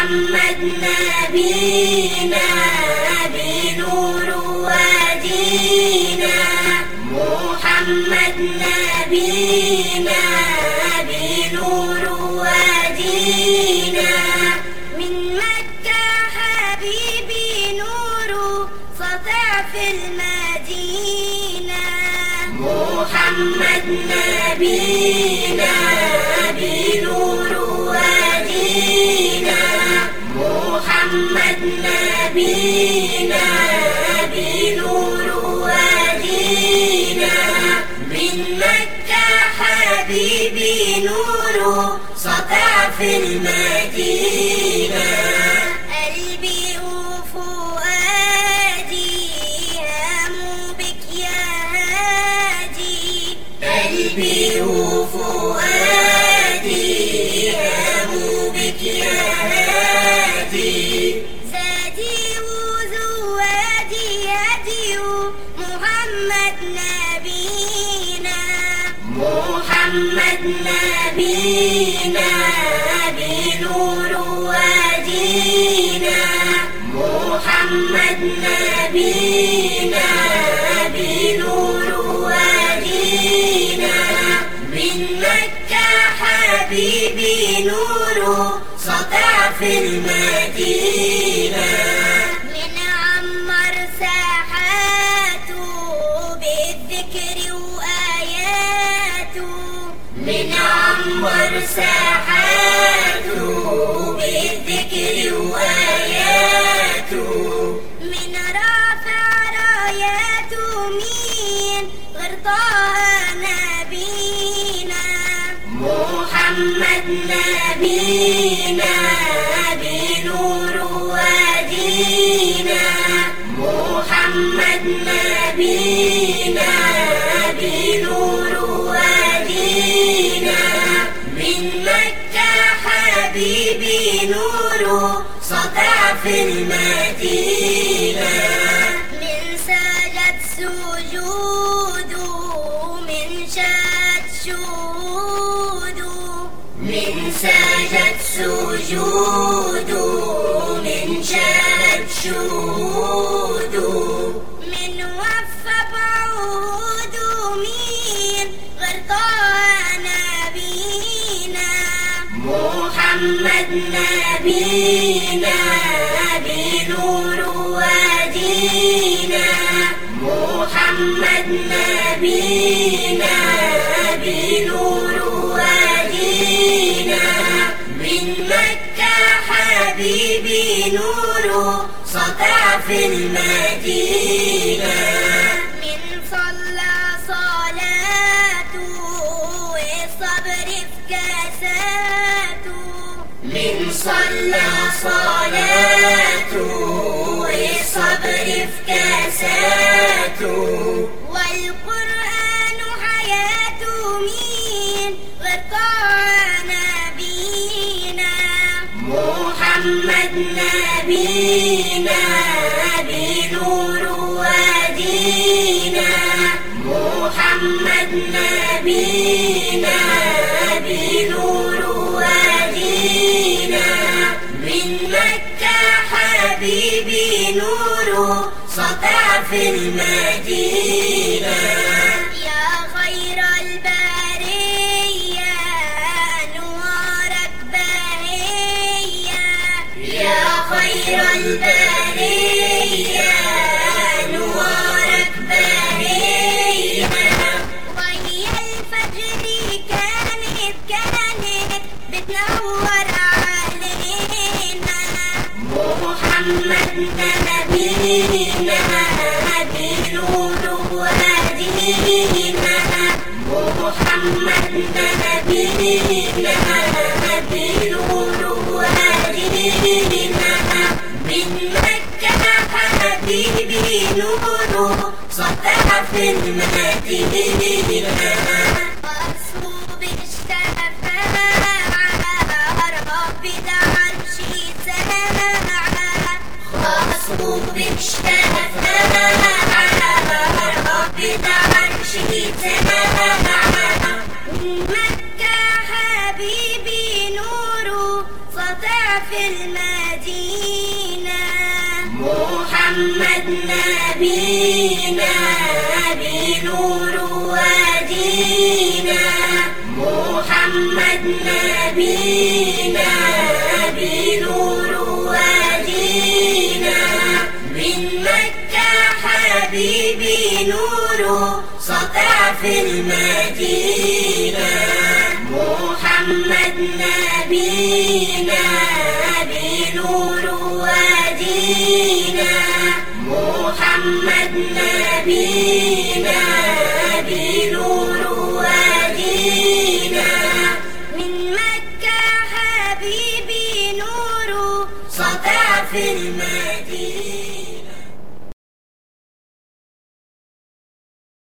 محمد نبينا بنور ودينا محمد نبينا بنور ودينا من مكة حبيبي نور سطع في المدينة محمد نبينا بنور ودينا محمد نبينا بنور ودينا من مكة حبيبي نور سطع في المدينة قلبي وفؤادي هاموا بك يا هادي قلبي وفؤادي هاموا بك يا هادي زادي وزوادي هدي محمد نبينا محمد نبينا بنور ودينا محمد نبينا بنور ودينا من مكة حبيبي نور سطع في المدينة من عمر ساحاته بالذكر وآياته من عمر ساحاته بالذكر وآياته من رافع راياته مين غير طه نبينا محمد نبينا بنور ودينا محمد نبينا بنور ودينا من مكة حبيبي نور سطع في المدينة من سجد سجوده من شاد شهوده من سجد سجوده من شاد شهوده من وفى بعوده مين غير طه نبينا محمد نبينا بنور ودينا محمد نبينا بنور ودينا من مكة حبيبي نور سطع في المدينة من صلى صلاته والصبر في كاساته من صلى صلاته والصبر في كاساته والقرآن حياته مين غير طه نبينا محمد نبينا بنور ودينا محمد نبينا بنور ودينا من مكة حبيبي نور سطع في المدينة يا خير البرية أنوارك بهية يا خير البرية أنوارك بهية وهي الفجر كانت كانت بتنور علينا محمد نبينا بنور ودينا محمد نبينا بنور ودينا من مكة حبيبي نور سطع في المدينة أصوب الشفاعة ربي ده عرشي ساعة أصوب الشفاعة ربي ده عرشي ساعة مكة حبيبي نوره سطع في الماء نبينا بنور وادينا محمد نبينا بنور وادينا من مكة حبيبي نوره سطع في المدينة محمد نبينا بنور وادينا محمد نبينا بنور